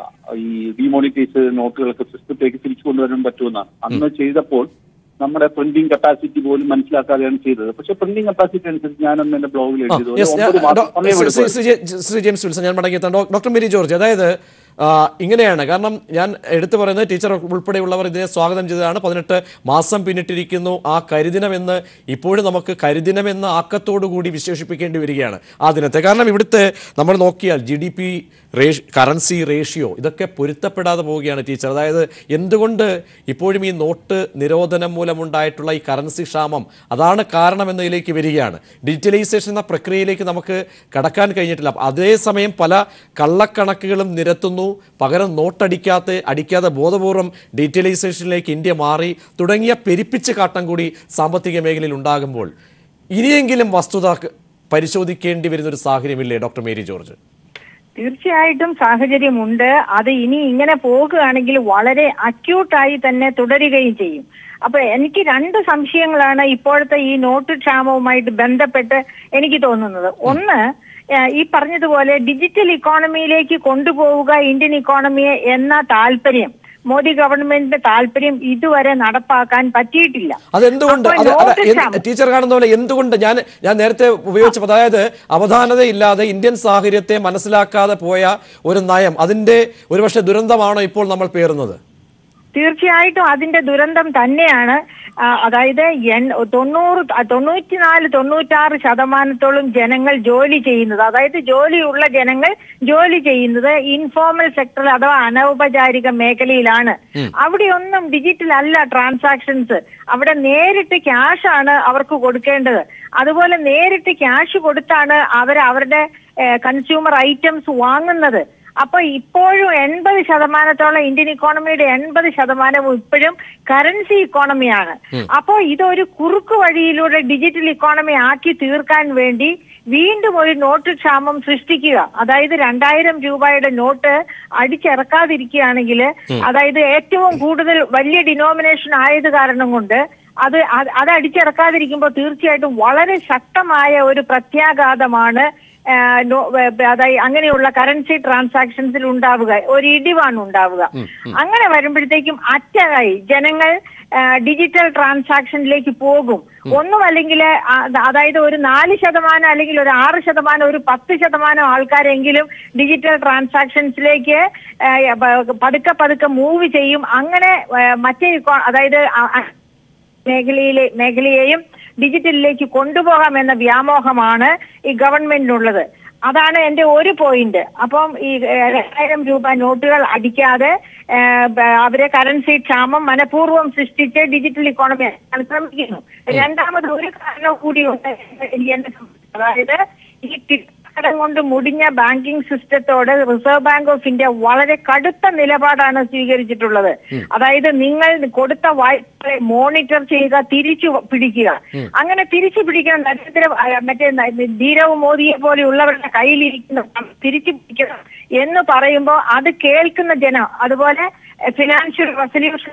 S3: ഈ ഡിമോണിറ്റൈസ് നോട്ടുകളൊക്കെ സിസ്റ്റത്തേക്ക് തിരിച്ചു കൊണ്ടുവരാൻ പറ്റുമെന്നാണ് അന്ന് ചെയ്തപ്പോൾ നമ്മുടെ പ്രിന്റിംഗ് കപ്പാസിറ്റി പോലും മനസ്സിലാക്കാതെയാണ് ചെയ്തത് പക്ഷെ പ്രിന്റിംഗ് കപ്പാസിറ്റി അനുസരിച്ച് ഞാൻ അന്ന് എന്റെ ബ്ലോഗിൽ
S1: ആ,
S3: എഴുതിയത്
S1: yes,
S3: ഒരു
S1: ഞാൻ-
S3: ഒമ്പത് മാസം
S1: ഡോ-
S3: സമയം
S1: ശ്രീ-
S3: എടുക്കും
S1: ശ്രീ ജെ- ശ്രീ ജെയിംസ് വിൽസൺ ഞാൻ മടങ്ങിയെത്താം ഡോ- ഡോക്ടർ മേരി ജോർജ് അതായത് ആ, ഇങ്ങനെയാണ് കാരണം ഞാൻ എടുത്തു പറയുന്നത് ടീച്ചർ ഉൾപ്പെടെയുള്ളവർ ഇതിനെ സ്വാഗതം ചെയ്തതാണ് പതിനെട്ട് മാസം പിന്നിട്ടിരിക്കുന്നു ആ കരിദിനം എന്ന് ഇപ്പോഴും നമുക്ക് കരിദിനം എന്ന ആക്കത്തോടു കൂടി വിശേഷിപ്പിക്കേണ്ടി വരികയാണ് ആ ദിനത്തെ കാരണം ഇവിടുത്തെ നമ്മൾ നോക്കിയാൽ ജി ഡി പി റേഷ് കറൻസി റേഷ്യോ ഇതൊക്കെ പൊരുത്തപ്പെടാതെ പോവുകയാണ് ടീച്ചർ അതായത് എന്തുകൊണ്ട് ഇപ്പോഴും ഈ നോട്ട് നിരോധനം മൂലമുണ്ടായിട്ടുള്ള ഈ കറൻസി ക്ഷാമം അതാണ് കാരണമെന്നതിലേക്ക് വരികയാണ് ഡിജിറ്റലൈസേഷൻ എന്ന പ്രക്രിയയിലേക്ക് നമുക്ക് കടക്കാൻ കഴിഞ്ഞിട്ടില്ല അതേസമയം പല കള്ളക്കണക്കുകളും നിരത്തുന്നു പകരം നോട്ടടിക്കാത്ത അടിക്കാതെ ബോധപൂർവം ഡിജിറ്റലൈസേഷനിലേക്ക് ഇന്ത്യ മാറി തുടങ്ങിയ പെരുപ്പിച്ച് കാട്ടം കൂടി സാമ്പത്തിക മേഖലയിൽ ഉണ്ടാകുമ്പോൾ ഇനിയെങ്കിലും വസ്തുത പരിശോധിക്കേണ്ടി വരുന്ന ഒരു സാഹചര്യമില്ലേ ഡോക്ടർ മേരി ജോർജ്
S4: തീർച്ചയായിട്ടും സാഹചര്യമുണ്ട് അത് ഇനി ഇങ്ങനെ പോകുകയാണെങ്കിൽ വളരെ അക്യൂട്ടായി തന്നെ തുടരുകയും ചെയ്യും അപ്പൊ എനിക്ക് രണ്ട് സംശയങ്ങളാണ് ഇപ്പോഴത്തെ ഈ നോട്ട് ക്ഷാമവുമായിട്ട് ബന്ധപ്പെട്ട് എനിക്ക് തോന്നുന്നത് ഒന്ന് ഏഹ്, ഈ പറഞ്ഞതുപോലെ ഡിജിറ്റൽ ഇക്കോണമിയിലേക്ക് കൊണ്ടുപോവുക ഇന്ത്യൻ ഇക്കോണമിയെ എന്ന താല്പര്യം മോദി ഗവൺമെന്റിന്റെ താല്പര്യം ഇതുവരെ നടപ്പാക്കാൻ പറ്റിയിട്ടില്ല
S1: അതെന്തുകൊണ്ട്
S4: അപ്പോൾ
S1: അത് അല്ല,
S4: നോട്ട്
S1: എന്ത്
S4: ക്ഷാമം-
S1: ടീച്ചർ കാണുന്ന പോലെ എന്തുകൊണ്ട് ഞാൻ ഞാൻ നേരത്തെ ഉപയോഗിച്ച പദം, അതായത് അവധാനതയില്ലാതെ ഇന്ത്യൻ സാഹചര്യത്തെ മനസ്സിലാക്കാതെ പോയ ഒരു നയം അതിന്റെ ഒരുപക്ഷെ ദുരന്തമാണോ ഇപ്പോൾ നമ്മൾ പേറുന്നത്
S4: തീർച്ചയായിട്ടും അതിന്റെ ദുരന്തം തന്നെയാണ് ആ, അതായത് എൺ- തൊണ്ണൂറ് തൊണ്ണൂറ്റിനാല് തൊണ്ണൂറ്റാറ് ശതമാനത്തോളം ജനങ്ങൾ ജോലി ചെയ്യുന്നത് അതായത് ജോലിയുള്ള ജനങ്ങൾ ജോലി ചെയ്യുന്നത് ഇൻഫോർമൽ സെക്ടറിൽ അഥവാ അനൗപചാരിക മേഖലയിലാണ് അവിടെയൊന്നും ഡിജിറ്റൽ അല്ല ട്രാൻസാക്ഷൻസ് അവിടെ നേരിട്ട് ക്യാഷ് ആണ് അവർക്ക് കൊടുക്കേണ്ടത് അതുപോലെ നേരിട്ട് ക്യാഷ് കൊടുത്താണ് അവർ അവരുടെ കൺസ്യൂമർ ഐറ്റംസ് വാങ്ങുന്നത് അപ്പൊ ഇപ്പോഴും എൺപത് ശതമാനത്തോളം ഇന്ത്യൻ ഇക്കോണമിയുടെ എൺപത് ശതമാനവും ഇപ്പോഴും കറൻസി ഇക്കോണമിയാണ് അപ്പോ ഇതൊരു കുറുക്കു വഴിയിലൂടെ ഡിജിറ്റൽ ഇക്കോണമി ആക്കി തീർക്കാൻ വേണ്ടി വീണ്ടും ഒരു നോട്ട് ക്ഷാമം സൃഷ്ടിക്കുക അതായത് രണ്ടായിരം രൂപയുടെ നോട്ട് അടിച്ചിറക്കാതിരിക്കുകയാണെങ്കിൽ അതായത് ഏറ്റവും കൂടുതൽ വലിയ ഡിനോമിനേഷൻ ആയത് കാരണം കൊണ്ട് അത് അത് അത് അടിച്ചിറക്കാതിരിക്കുമ്പോൾ തീർച്ചയായിട്ടും വളരെ ശക്തമായ ഒരു പ്രത്യാഘാതമാണ് ആ, നോ- വേ- വേ- അതായത് അങ്ങനെയുള്ള കറൻസി ട്രാൻസാക്ഷൻസിൽ ഉണ്ടാവുക ഒരു ഇടിവാണ് ഉണ്ടാവുക അങ്ങനെ വരുമ്പോഴത്തേക്കും അറ്റായി ജനങ്ങൾ ആ, ഡിജിറ്റൽ ട്രാൻസാക്ഷനിലേക്ക് പോകും ഒന്നും അല്ലെങ്കിൽ അതായത് ഒരു നാല് ശതമാനം അല്ലെങ്കിൽ ഒരു ആറ് ശതമാനം ഒരു പത്ത് ശതമാനം ആൾക്കാരെങ്കിലും ഡിജിറ്റൽ ട്രാൻസാക്ഷൻസിലേക്ക് ആ, പ- പതുക്കെ പതുക്കെ മൂവ് ചെയ്യും അങ്ങനെ ആ, മറ്റേ ഇക്കോ- അതായത് ആ- ആ- മേഖലയിലെ മേഖലയെയും ഡിജിറ്റലിലേക്ക് കൊണ്ടുപോകാം എന്ന വ്യാമോഹമാണ് ഈ ഗവൺമെന്റിനുള്ളത് അതാണ് എന്റെ ഒരു പോയിന്റ് അപ്പം ഈ ഏഹ്, രണ്ടായിരം രൂപ നോട്ടുകൾ അടിക്കാതെ ഏഹ്, ബ- അവരെ കറൻസി ക്ഷാമം മനഃപൂർവ്വം സൃഷ്ടിച്ച് ഡിജിറ്റൽ ഇക്കോണമി ശ്രമിക്കുന്നു രണ്ടാമത് ഒരു കാരണം കൂടിയുണ്ട് എനിക്ക് എന്നെ സംബന്ധിച്ച്. അതായത് ഈ കിട്ടാക്കടം കൊണ്ട് മുടിഞ്ഞ ബാങ്കിംഗ് സിസ്റ്റത്തോട് റിസർവ് ബാങ്ക് ഓഫ് ഇന്ത്യ വളരെ കടുത്ത നിലപാടാണ് സ്വീകരിച്ചിട്ടുള്ളത് അതായത് നിങ്ങൾ കൊടുത്ത വായ്പകളെ മോണിറ്റർ ചെയ്യുക തിരിച്ചു പിടിക്കുക അങ്ങനെ തിരിച്ചു പിടിക്കണം നരേന്ദ്ര ആ, മറ്റേ ന- നീരവ് മോദിയെ പോലെയുള്ളവരുടെ കയ്യിലിരിക്കുന്ന പണം തിരിച്ചു പിടിക്കണം എന്ന് പറയുമ്പോൾ അത് കേൾക്കുന്ന ജനം അതുപോലെ ഫിനാൻഷ്യൽ റെസൊല്യൂഷൻ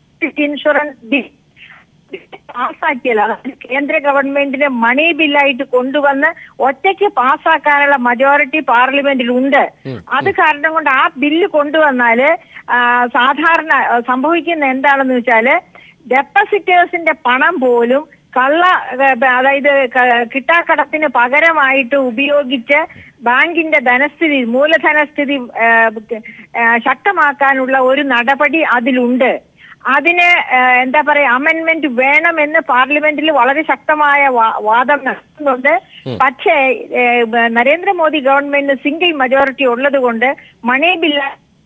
S4: ഇൻഷുറൻസ് പാസ്സാക്കിയല്ല അതായത് കേന്ദ്ര ഗവൺമെന്റിന് മണി ബില്ലായിട്ട് കൊണ്ടുവന്ന് ഒറ്റയ്ക്ക് പാസ്സാക്കാനുള്ള മജോറിറ്റി പാർലമെന്റിൽ ഉണ്ട് അത് കാരണം കൊണ്ട് ആ ബില്ല് കൊണ്ടുവന്നാല് ആ, സാധാരണ ആ, സംഭവിക്കുന്ന എന്താണെന്ന് വെച്ചാല് ഡെപ്പോസിറ്റേഴ്സിന്റെ പണം പോലും കള്ള ഏ, അതായത് ക- കിട്ടാക്കടത്തിന് പകരമായിട്ട് ഉപയോഗിച്ച് ബാങ്കിന്റെ ധനസ്ഥിതി മൂലധനസ്ഥിതി ഏ, ഏ, ശക്തമാക്കാനുള്ള ഒരു നടപടി അതിലുണ്ട് അതിന് ഏഹ്, എന്താ പറയാ അമെന്റ്മെന്റ് വേണമെന്ന് പാർലമെന്റിൽ വളരെ ശക്തമായ വാ- വാദം നടത്തുന്നുണ്ട് പക്ഷേ ഏഹ്, ബ- നരേന്ദ്രമോദി ഗവൺമെന്റിന് സിംഗിൾ മജോറിറ്റി ഉള്ളത് കൊണ്ട് മണി ബില്ല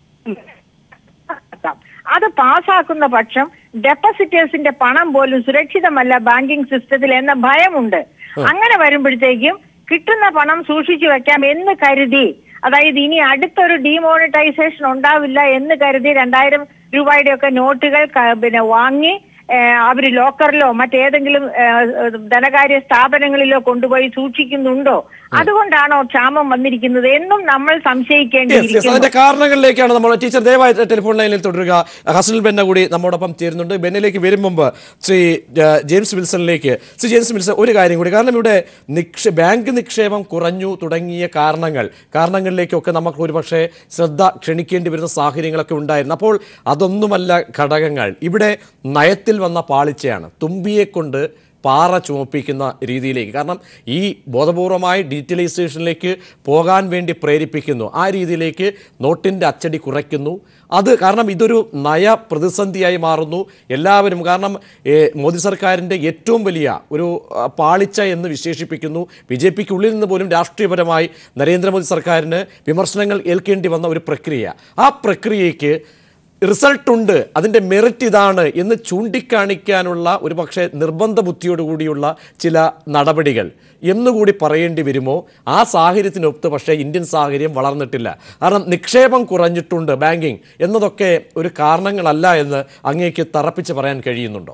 S4: അത് പാസ്സാക്കുന്ന പക്ഷം ഡെപ്പോസിറ്റേഴ്സിന്റെ പണം പോലും സുരക്ഷിതമല്ല ബാങ്കിംഗ് സിസ്റ്റത്തിൽ എന്ന ഭയമുണ്ട് അങ്ങനെ വരുമ്പോഴത്തേക്കും കിട്ടുന്ന പണം സൂക്ഷിച്ചു വെക്കാം എന്ന് കരുതി അതായത് ഇനി അടുത്തൊരു ഡിമോണിറ്റൈസേഷൻ ഉണ്ടാവില്ല എന്ന് കരുതി രണ്ടായിരം രൂപയുടെയൊക്കെ നോട്ടുകൾ ക- പിന്നെ വാങ്ങി ഏഹ്, അവര് ലോക്കറിലോ മറ്റേതെങ്കിലും ഏഹ്, ധനകാര്യ സ്ഥാപനങ്ങളിലോ കൊണ്ടുപോയി സൂക്ഷിക്കുന്നുണ്ടോ അതുകൊണ്ടാണോ ക്ഷാമം വന്നിരിക്കുന്നത് എന്നും നമ്മൾ
S1: യെസ് യെസ്
S4: സംശയിക്കേണ്ടിയിരിക്കുന്നു
S1: അതിന്റെ കാരണങ്ങളിലേക്കാണ് നമ്മൾ ടീച്ചർ ദയവായി ടെലിഫോൺ ലൈനിൽ തുടരുക ഹസനുൽ ബെന്ന കൂടി നമ്മോടൊപ്പം ചേരുന്നുണ്ട് ബെന്നിലേക്ക് വരും മുമ്പ് ശ്രീ ആ, ജെയിംസ് വിൽസണിലേക്ക് ശ്രീ ജെയിംസ് വിൽസൺ ഒരു കാര്യം കൂടി കാരണം ഇവിടെ നിക്ഷേ ബാങ്ക് നിക്ഷേപം കുറഞ്ഞു തുടങ്ങിയ കാരണങ്ങൾ കാരണങ്ങളിലേക്കൊക്കെ നമുക്ക് ഒരുപക്ഷെ ശ്രദ്ധ ക്ഷണിക്കേണ്ടി വരുന്ന സാഹചര്യങ്ങളൊക്കെ ഉണ്ടായിരുന്നു അപ്പോൾ അതൊന്നുമല്ല ഘടകങ്ങൾ ഇവിടെ നയത്തിൽ വന്ന പാളിച്ചയാണ് തുമ്പിയെ കൊണ്ട് പാറ ചുമപ്പിക്കുന്ന രീതിയിലേക്ക് കാരണം ഈ ബോധപൂർവമായി ഡിജിറ്റലൈസേഷനിലേക്ക് പോകാൻ വേണ്ടി പ്രേരിപ്പിക്കുന്നു ആ രീതിയിലേക്ക് നോട്ടിൻ്റെ അച്ചടി കുറയ്ക്കുന്നു അത് കാരണം ഇതൊരു നയ പ്രതിസന്ധിയായി മാറുന്നു എല്ലാവരും കാരണം ഏ, മോദി സർക്കാരിൻ്റെ ഏറ്റവും വലിയ ഒരു ആ, പാളിച്ച എന്ന് വിശേഷിപ്പിക്കുന്നു ബി ജെ പിക്ക് ഉള്ളിൽ നിന്ന് പോലും രാഷ്ട്രീയപരമായി നരേന്ദ്രമോദി സർക്കാരിന് വിമർശനങ്ങൾ ഏൽക്കേണ്ടി വന്ന ഒരു പ്രക്രിയ ആ പ്രക്രിയയ്ക്ക് റിസൾട്ട് ഉണ്ട് അതിൻ്റെ മെറിറ്റ് ഇതാണ് എന്ന് ചൂണ്ടിക്കാണിക്കാനുള്ള ഒരു പക്ഷേ നിർബന്ധ ബുദ്ധിയോടുകൂടിയുള്ള ചില നടപടികൾ എന്നുകൂടി പറയേണ്ടി വരുമോ ആ സാഹചര്യത്തിനൊത്ത് പക്ഷേ ഇന്ത്യൻ സാഹചര്യം വളർന്നിട്ടില്ല കാരണം നിക്ഷേപം കുറഞ്ഞിട്ടുണ്ട് ബാങ്കിങ് എന്നതൊക്കെ ഒരു കാരണങ്ങളല്ല എന്ന് അങ്ങേക്ക് തറപ്പിച്ച് പറയാൻ കഴിയുന്നുണ്ടോ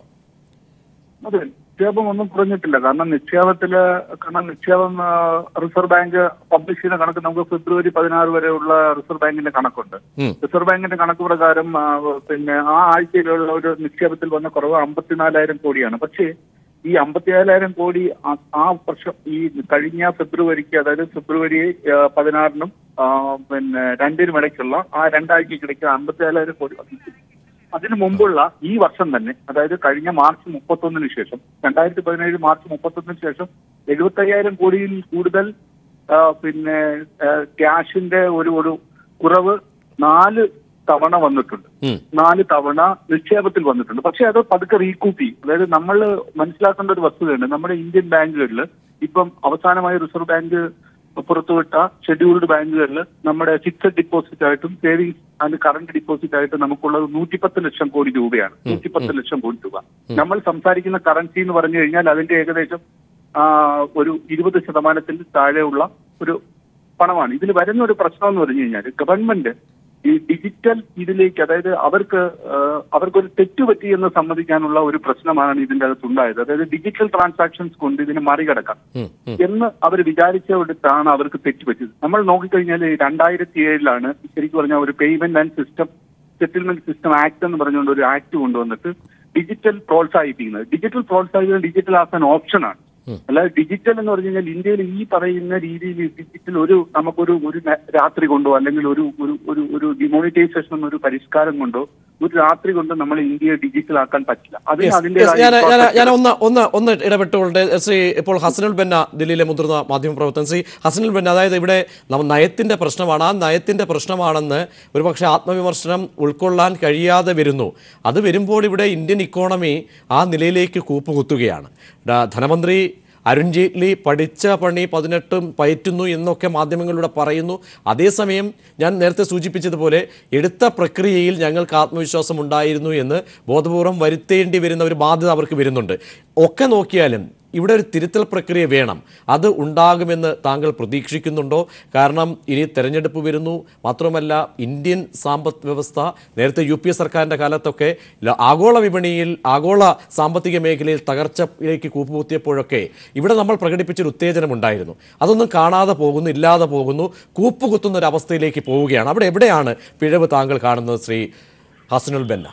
S3: അതെ നിക്ഷേപം ഒന്നും കുറഞ്ഞിട്ടില്ല കാരണം നിക്ഷേപത്തില് കാരണം നിക്ഷേപം ആ, റിസർവ് ബാങ്ക് പബ്ലിഷ് ചെയ്യുന്ന കണക്ക് നമുക്ക് ഫെബ്രുവരി പതിനാറ് വരെയുള്ള റിസർവ് ബാങ്കിന്റെ കണക്കുണ്ട്
S1: ഉം.
S3: റിസർവ് ബാങ്കിന്റെ കണക്ക് പ്രകാരം ആ, പിന്നെ ആ ആഴ്ചയിലുള്ള ഒരു നിക്ഷേപത്തിൽ വന്ന കുറവ് അമ്പത്തിനാലായിരം കോടിയാണ് പക്ഷേ ഈ അമ്പത്തിനാലായിരം കോടി ആ- ആ വർഷം ഈ കഴിഞ്ഞ ഫെബ്രുവരിക്ക് അതായത് ഫെബ്രുവരി ആ, പതിനാറിനും ആ, പിന്നെ രണ്ടിനും ഇടയ്ക്കുള്ള ആ രണ്ടാഴ്ചക്കിടയ്ക്ക് അമ്പത്തിനാലായിരം കോടി വന്നിട്ടുണ്ട് അതിനു മുമ്പുള്ള ഈ വർഷം തന്നെ അതായത് കഴിഞ്ഞ മാർച്ച് മുപ്പത്തൊന്നിന് ശേഷം രണ്ടായിരത്തി പതിനേഴ് മാർച്ച് മുപ്പത്തൊന്നിന് ശേഷം എഴുപത്തി അയ്യായിരം കോടിയിൽ കൂടുതൽ ആ, പിന്നെ ആ, ക്യാഷിന്റെ ഒരു ഒരു കുറവ് നാല് തവണ വന്നിട്ടുണ്ട്
S1: ഉം.
S3: നാല് തവണ നിക്ഷേപത്തിൽ വന്നിട്ടുണ്ട് പക്ഷെ അത് പതുക്കെ റീകൂപ്പ് ചെയ്യും അതായത് നമ്മൾ മനസ്സിലാക്കേണ്ട ഒരു വസ്തുതയുണ്ട് നമ്മുടെ ഇന്ത്യൻ ബാങ്കുകളിൽ ഇപ്പം അവസാനമായി റിസർവ് ബാങ്ക് പുറത്തുവിട്ട ഷെഡ്യൂൾഡ് ബാങ്കുകളിൽ നമ്മുടെ ഫിക്സഡ് ഡിപ്പോസിറ്റ് ആയിട്ടും സേവിങ്സ് ആൻഡ് കറണ്ട് ഡിപ്പോസിറ്റ് ആയിട്ടും നമുക്കുള്ളത് നൂറ്റിപ്പത്ത് ലക്ഷം കോടി രൂപയാണ് നൂറ്റിപ്പത്ത് ലക്ഷം കോടി രൂപ നമ്മൾ സംസാരിക്കുന്ന കറൻസി എന്ന് പറഞ്ഞു കഴിഞ്ഞാൽ അതിന്റെ ഏകദേശം ആ, ഒരു ഇരുപത് ശതമാനത്തിൽ താഴെയുള്ള ഒരു പണമാണ് ഇതിൽ വരുന്ന ഒരു പ്രശ്നം എന്ന് പറഞ്ഞു കഴിഞ്ഞാൽ ഗവൺമെന്റ് ഈ ഡിജിറ്റൽ ഇതിലേക്ക് അതായത് അവർക്ക് ആ, അവർക്കൊരു തെറ്റ് പറ്റി എന്ന് സമ്മതിക്കാനുള്ള ഒരു പ്രശ്നമാണ് ഇതിന്റെ അകത്ത് ഉണ്ടായത് അതായത് ഡിജിറ്റൽ ട്രാൻസാക്ഷൻസ് കൊണ്ട് ഇതിനെ മറികടക്കാം
S1: ഉം, ഉം.
S3: എന്ന് അവർ വിചാരിച്ചെടുത്താണ് അവർക്ക് തെറ്റുപറ്റിയത് നമ്മൾ നോക്കിക്കഴിഞ്ഞാൽ രണ്ടായിരത്തി ഏഴിലാണ് ശരിക്കും പറഞ്ഞാൽ ഒരു payment and system settlement system act എന്ന് പറഞ്ഞുകൊണ്ട് ഒരു ആക്ട് കൊണ്ടുവന്നിട്ട് ഡിജിറ്റൽ പ്രോത്സാഹിപ്പിക്കുന്നത് ഡിജിറ്റൽ പ്രോത്സാഹിപ്പിക്കുന്നത് ഡിജിറ്റൽ ആസ് ആൻ ഓപ്ഷനാണ് അല്ലാതെ ഡിജിറ്റൽ എന്ന് പറഞ്ഞു കഴിഞ്ഞാൽ ഇന്ത്യയിൽ ഈ പറയുന്ന രീതിയിൽ ഡിജിറ്റൽ ഒരു നമുക്കൊരു ഒരു ന- രാത്രി കൊണ്ടോ അല്ലെങ്കിൽ ഒരു ഒരു ഒരു ഒരു ഡിമോണിറ്റൈസേഷൻ എന്നൊരു പരിഷ്കാരം കൊണ്ടോ ഒരു രാത്രി കൊണ്ട് നമ്മൾ ഇന്ത്യയെ ഡിജിറ്റൽ ആക്കാൻ പറ്റില്ല അതിന്
S1: Yes, yes.
S3: അതിന്റേതായ
S1: ഞാൻ ഞാൻ ഞാൻ
S3: infrastructure-
S1: ഒന്ന് ഒന്ന് ഒന്ന് ഇടപെട്ടുകൊണ്ട് ശ്രീ ഇപ്പോൾ ഹസനുൽ ബന്ന ദില്ലിയിലെ മുതിർന്ന മാധ്യമപ്രവർത്തകൻ ശ്രീ ഹസനുൽ ബന്ന അതായത് ഇവിടെ നമ്മ നയത്തിന്റെ പ്രശ്നമാണ് ആ നയത്തിന്റെ പ്രശ്നമാണെന്ന് ഒരുപക്ഷെ ആത്മവിമർശനം ഉൾക്കൊള്ളാൻ കഴിയാതെ വരുന്നു അത് വരുമ്പോൾ ഇവിടെ ഇന്ത്യൻ ഇക്കോണമി ആ നിലയിലേക്ക് കൂപ്പുകുത്തുകയാണ് ഡാ- ധനമന്ത്രി അരുൺ ജെയ്റ്റ്ലി പഠിച്ച പണി പതിനെട്ടും പയറ്റുന്നു എന്നൊക്കെ മാധ്യമങ്ങളിലൂടെ പറയുന്നു അതേസമയം ഞാൻ നേരത്തെ സൂചിപ്പിച്ചതുപോലെ എടുത്ത പ്രക്രിയയിൽ ഞങ്ങൾക്ക് ആത്മവിശ്വാസം ഉണ്ടായിരുന്നു എന്ന് ബോധപൂർവം വരുത്തേണ്ടി വരുന്ന ഒരു ബാധ്യത അവർക്ക് വരുന്നുണ്ട് ഒക്കെ നോക്കിയാലും ഇവിടെ ഒരു തിരുത്തൽ പ്രക്രിയ വേണം അത് ഉണ്ടാകുമെന്ന് താങ്കൾ പ്രതീക്ഷിക്കുന്നുണ്ടോ കാരണം ഇനി തെരഞ്ഞെടുപ്പ് വരുന്നു മാത്രമല്ല ഇന്ത്യൻ സാമ്പദ് വ്യവസ്ഥ നേരത്തെ യു പി എ സർക്കാരിൻ്റെ കാലത്തൊക്കെ ല- ആഗോള വിപണിയിൽ ആഗോള സാമ്പത്തിക മേഖലയിൽ തകർച്ചയിലേക്ക് കൂപ്പുകുത്തിയപ്പോഴൊക്കെ ഇവിടെ നമ്മൾ പ്രകടിപ്പിച്ചൊരു ഉത്തേജനം ഉണ്ടായിരുന്നു അതൊന്നും കാണാതെ പോകുന്നു ഇല്ലാതെ പോകുന്നു കൂപ്പുകുത്തുന്ന ഒരു അവസ്ഥയിലേക്ക് പോവുകയാണ് അവിടെ എവിടെയാണ് പിഴവ് താങ്കൾ കാണുന്നത് ശ്രീ ഹസനുൽ ബന്ന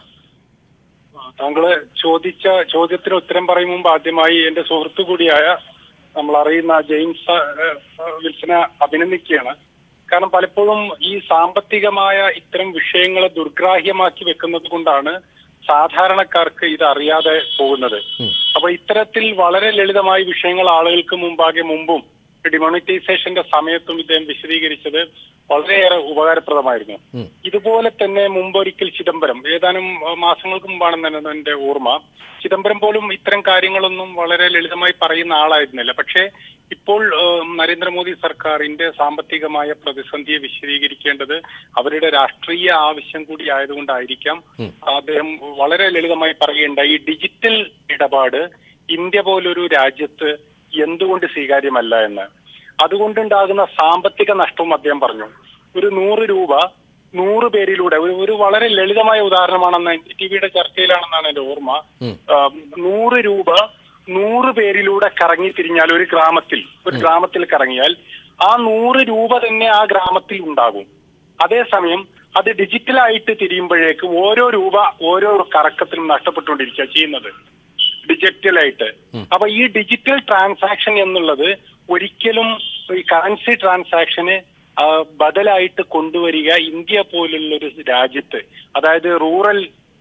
S5: താങ്കള് ചോദിച്ച ചോദ്യത്തിന് ഉത്തരം പറയും മുമ്പ് ആദ്യമായി എന്റെ സുഹൃത്തു കൂടിയായ നമ്മൾ അറിയുന്ന ജെയിംസ് ഏഹ്, ഏഹ്, വിൽസനെ അഭിനന്ദിക്കുകയാണ് കാരണം പലപ്പോഴും ഈ സാമ്പത്തികമായ ഇത്തരം വിഷയങ്ങളെ ദുർഗ്രാഹ്യമാക്കി വെക്കുന്നത് കൊണ്ടാണ് സാധാരണക്കാർക്ക് ഇത് അറിയാതെ പോകുന്നത് അപ്പൊ ഇത്തരത്തിൽ വളരെ ലളിതമായ വിഷയങ്ങൾ ആളുകൾക്ക് മുമ്പാകെ മുമ്പും ഡിമോണിറ്റൈസേഷന്റെ സമയത്തും ഇദ്ദേഹം വിശദീകരിച്ചത് വളരെയേറെ ഉപകാരപ്രദമായിരുന്നു ഇതുപോലെ തന്നെ മുമ്പൊരിക്കൽ ചിദംബരം ഏതാനും അഹ്, മാസങ്ങൾക്ക് മുമ്പാണെന്നാണ് എന്റെ ഓർമ്മ ചിദംബരം പോലും ഇത്തരം കാര്യങ്ങളൊന്നും വളരെ ലളിതമായി പറയുന്ന ആളായിരുന്നില്ല പക്ഷേ ഇപ്പോൾ ഏഹ്, നരേന്ദ്രമോദി സർക്കാരിന്റെ സാമ്പത്തികമായ പ്രതിസന്ധിയെ വിശദീകരിക്കേണ്ടത് അവരുടെ രാഷ്ട്രീയ ആവശ്യം കൂടി ആയതുകൊണ്ടായിരിക്കാം അദ്ദേഹം വളരെ ലളിതമായി പറയേണ്ട ഈ ഡിജിറ്റൽ ഇടപാട് ഇന്ത്യ പോലൊരു രാജ്യത്ത് എന്തുകൊണ്ട് സ്വീകാര്യമല്ല എന്ന് അതുകൊണ്ടുണ്ടാകുന്ന സാമ്പത്തിക നഷ്ടവും അദ്ദേഹം പറഞ്ഞു ഒരു നൂറ് രൂപ നൂറ് പേരിലൂടെ ഒരു ഒരു വളരെ ലളിതമായ ഉദാഹരണമാണെന്ന് ടി വിയുടെ ചർച്ചയിലാണെന്നാണ് എന്റെ ഓർമ്മ ആ, നൂറ് രൂപ നൂറ് പേരിലൂടെ കറങ്ങി തിരിഞ്ഞാൽ ഒരു ഗ്രാമത്തിൽ ഒരു ഗ്രാമത്തിൽ കറങ്ങിയാൽ ആ നൂറ് രൂപ തന്നെ ആ ഗ്രാമത്തിൽ ഉണ്ടാകും അതേസമയം അത് ഡിജിറ്റലായിട്ട് തിരിയുമ്പോഴേക്ക് ഓരോ രൂപ ഓരോ കറക്കത്തിലും നഷ്ടപ്പെട്ടുകൊണ്ടിരിക്കുക ചെയ്യുന്നത് ഡിജിറ്റലായിട്ട് അപ്പൊ ഈ ഡിജിറ്റൽ ട്രാൻസാക്ഷൻ എന്നുള്ളത് ഒരിക്കലും ഈ കറൻസി ട്രാൻസാക്ഷന് ആ, ബദലായിട്ട് കൊണ്ടുവരിക ഇന്ത്യ പോലുള്ള ഒരു രാജ്യത്ത് അതായത് റൂറൽ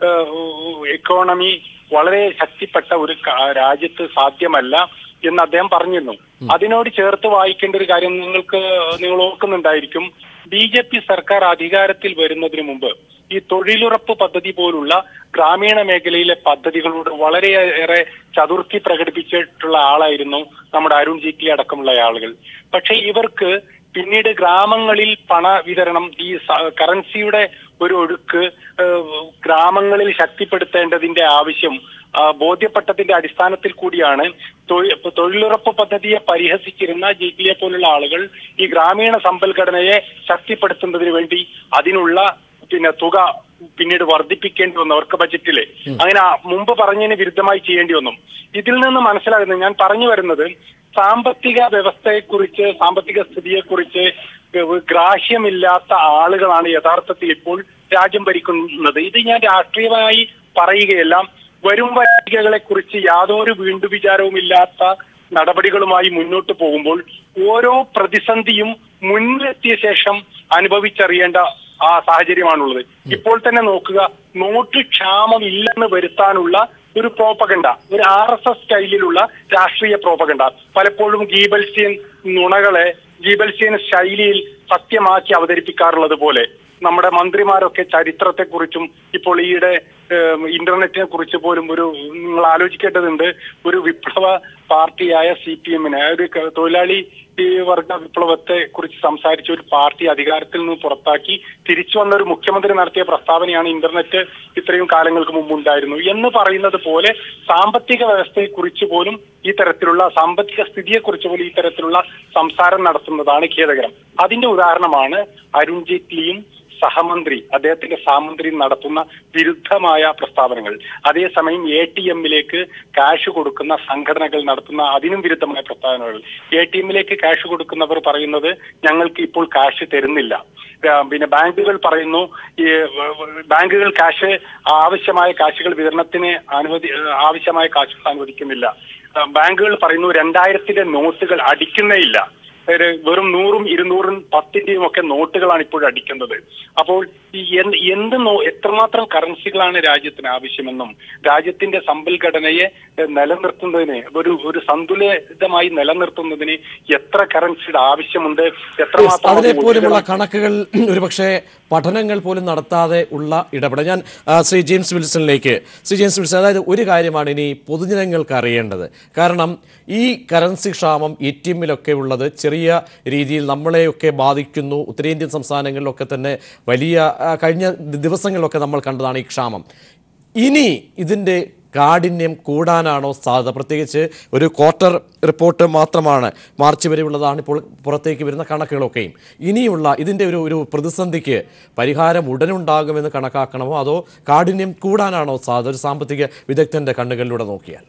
S5: എക്കോണമി വളരെ ശക്തിപ്പെട്ട ഒരു ക- രാജ്യത്ത് സാധ്യമല്ല എന്ന് അദ്ദേഹം പറഞ്ഞിരുന്നു അതിനോട് ചേർത്ത് വായിക്കേണ്ട ഒരു കാര്യം നിങ്ങൾക്ക് നിങ്ങൾ ഓർക്കുന്നുണ്ടായിരിക്കും ബി ജെ പി സർക്കാർ അധികാരത്തിൽ വരുന്നതിന് മുമ്പ് ഈ തൊഴിലുറപ്പ് പദ്ധതി പോലുള്ള ഗ്രാമീണ മേഖലയിലെ പദ്ധതികളോട് വളരെയേറെ ചതുർത്ഥി പ്രകടിപ്പിച്ചിട്ടുള്ള ആളായിരുന്നു നമ്മുടെ അരുൺ ജെയ്റ്റ്ലി അടക്കമുള്ള ആളുകൾ പക്ഷെ ഇവർക്ക് പിന്നീട് ഗ്രാമങ്ങളിൽ പണ വിതരണം ഈ സ- കറൻസിയുടെ ഒരു ഒഴുക്ക് ഏഹ്, ഗ്രാമങ്ങളിൽ ശക്തിപ്പെടുത്തേണ്ടതിന്റെ ആവശ്യം ആ, ബോധ്യപ്പെട്ടതിന്റെ അടിസ്ഥാനത്തിൽ കൂടിയാണ് തൊഴി- ഇപ്പൊ തൊഴിലുറപ്പ് പദ്ധതിയെ പരിഹസിച്ചിരുന്ന ജെയ്റ്റ്ലിയെ പോലുള്ള ആളുകൾ ഈ ഗ്രാമീണ സമ്പൽഘടനയെ ശക്തിപ്പെടുത്തുന്നതിന് വേണ്ടി അതിനുള്ള പിന്നെ തുക പിന്നീട് വർദ്ധിപ്പിക്കേണ്ടി വന്നു അവർക്ക് ബജറ്റില് അങ്ങനെ ആ മുമ്പ് പറഞ്ഞതിന് വിരുദ്ധമായി ചെയ്യേണ്ടി വന്നു ഇതിൽ നിന്ന് മനസ്സിലാകുന്നത് ഞാൻ പറഞ്ഞു വരുന്നത് സാമ്പത്തിക വ്യവസ്ഥയെക്കുറിച്ച് സാമ്പത്തിക സ്ഥിതിയെക്കുറിച്ച് ഗ്രാഹ്യമില്ലാത്ത ആളുകളാണ് യഥാർത്ഥത്തിൽ ഇപ്പോൾ രാജ്യം ഭരിക്കുന്നത് ഇത് ഞാൻ രാഷ്ട്രീയമായി പറയുകയല്ല വരും വരികളെ കുറിച്ച് യാതൊരു വീണ്ടു വിചാരവും ഇല്ലാത്ത നടപടികളുമായി മുന്നോട്ട് പോകുമ്പോൾ ഓരോ പ്രതിസന്ധിയും മുന്നിലെത്തിയ ശേഷം അനുഭവിച്ചറിയേണ്ട ആ സാഹചര്യമാണുള്ളത് ഇപ്പോൾ തന്നെ നോക്കുക നോട്ട് ക്ഷാമം ഇല്ലെന്ന് വരുത്താനുള്ള ഒരു പ്രോപ്പകണ്ട ഒരു ആർ എസ് എസ് സ്റ്റൈലിലുള്ള രാഷ്ട്രീയ പ്രോപ്പകണ്ട പലപ്പോഴും ഗീബൽസ്യൻ നുണകളെ ഗീബൽസ്യൻ ശൈലിയിൽ സത്യമാക്കി അവതരിപ്പിക്കാറുള്ളത് പോലെ നമ്മുടെ മന്ത്രിമാരൊക്കെ ചരിത്രത്തെക്കുറിച്ചും ഇപ്പോൾ ഈയിടെ ഏഹ്, ഇന്റർനെറ്റിനെ കുറിച്ച് പോലും ഒരു നിങ്ങൾ ആലോചിക്കേണ്ടതുണ്ട് ഒരു വിപ്ലവ പാർട്ടിയായ സി പി എമ്മിനെ ഒരു ക- തൊഴിലാളി ഈ വർഗ വിപ്ലവത്തെ കുറിച്ച് സംസാരിച്ച ഒരു പാർട്ടി അധികാരത്തിൽ നിന്ന് പുറത്താക്കി തിരിച്ചു വന്ന ഒരു മുഖ്യമന്ത്രി നടത്തിയ പ്രസ്താവനയാണ് ഇന്റർനെറ്റ് ഇത്രയും കാലങ്ങൾക്ക് മുമ്പ് ഉണ്ടായിരുന്നു എന്ന് പറയുന്നത് പോലെ സാമ്പത്തിക വ്യവസ്ഥയെ കുറിച്ച് പോലും ഈ തരത്തിലുള്ള സാമ്പത്തിക സ്ഥിതിയെ കുറിച്ച് പോലും ഈ തരത്തിലുള്ള സംസാരം നടത്തുന്നതാണ് ഖേദകരം അതിന്റെ ഉദാഹരണമാണ് അരുൺ ജെയ്റ്റ്ലിയും സഹമന്ത്രി അദ്ദേഹത്തിന്റെ സഹമന്ത്രി നടത്തുന്ന വിരുദ്ധമായ പ്രസ്താവനകൾ അതേസമയം എ ടി എമ്മിലേക്ക് കാശ് കൊടുക്കുന്ന സംഘടനകൾ നടത്തുന്ന അതിനും വിരുദ്ധമായ പ്രസ്താവനകൾ എ ടി എമ്മിലേക്ക് കാശ് കൊടുക്കുന്നവർ പറയുന്നത് ഞങ്ങൾക്ക് ഇപ്പോൾ കാശ് തരുന്നില്ല ആ, പിന്നെ ബാങ്കുകൾ പറയുന്നു ഈ വ- വ- ബാങ്കുകൾ കാശ് ആവശ്യമായ കാശുകൾ വിതരണത്തിന് അനുവദി ആവശ്യമായ കാശുകൾ അനുവദിക്കുന്നില്ല ആ, ബാങ്കുകൾ പറയുന്നു രണ്ടായിരത്തിന്റെ നോട്ടുകൾ അടിക്കുന്നേ ഇല്ല ഒരു വെറും നൂറും ഇരുന്നൂറും പത്തിന്റെയും ഒക്കെ നോട്ടുകളാണ് ഇപ്പോൾ അടിക്കുന്നത് അപ്പോൾ ഈ എന്ത് എന്ത് നോ- എത്രമാത്രം കറൻസികളാണ് രാജ്യത്തിന് ആവശ്യമെന്നും രാജ്യത്തിന്റെ സമ്പൽഘടനയെ എഹ്, നിലനിർത്തുന്നതിന് ഒരു ഒരു സന്തുലിതമായി നിലനിർത്തുന്നതിന് എത്ര കറൻസിയുടെ ആവശ്യമുണ്ട് എത്രമാത്രം അത്
S1: അതിനെ പോലുമുള്ള
S5: ഒഴുകണം?
S1: കണക്കുകൾ ഒരുപക്ഷെ പഠനങ്ങൾ പോലും നടത്താതെ ഉള്ള ഇടപെടൽ ഞാൻ ആ, ശ്രീ ജെയിംസ് വിൽസണിലേക്ക് ശ്രീ ജെയിംസ് വിൽസൺ അതായത് ഒരു കാര്യമാണ് ഇനി പൊതുജനങ്ങൾക്ക് അറിയേണ്ടത് കാരണം ഈ കറൻസി ക്ഷാമം എ ടി എമ്മിലൊക്കെ ഉള്ളത് ചെറിയ രീതിയിൽ നമ്മളെയൊക്കെ ബാധിക്കുന്നു ഉത്തരേന്ത്യൻ സംസ്ഥാനങ്ങളിലൊക്കെ തന്നെ വലിയ ആ, കഴിഞ്ഞ ദിവസങ്ങളിലൊക്കെ നമ്മൾ കണ്ടതാണ് ഈ ക്ഷാമം ഇനി ഇതിൻ്റെ കാഠിന്യം കൂടാനാണോ സാധ്യത പ്രത്യേകിച്ച് ഒരു ക്വാർട്ടർ റിപ്പോർട്ട് മാത്രമാണ് മാർച്ച് വരെയുള്ളതാണ് ഇപ്പോൾ പുറത്തേക്ക് വരുന്ന കണക്കുകളൊക്കെയും ഇനിയുള്ള ഇതിൻ്റെ ഒരു ഒരു പ്രതിസന്ധിക്ക് പരിഹാരം ഉടനുണ്ടാകുമെന്ന് കണക്കാക്കണമോ അതോ കാഠിന്യം കൂടാനാണോ സാധ്യത ഒരു സാമ്പത്തിക വിദഗ്ധന്റെ കണ്ണുകളിലൂടെ നോക്കിയാൽ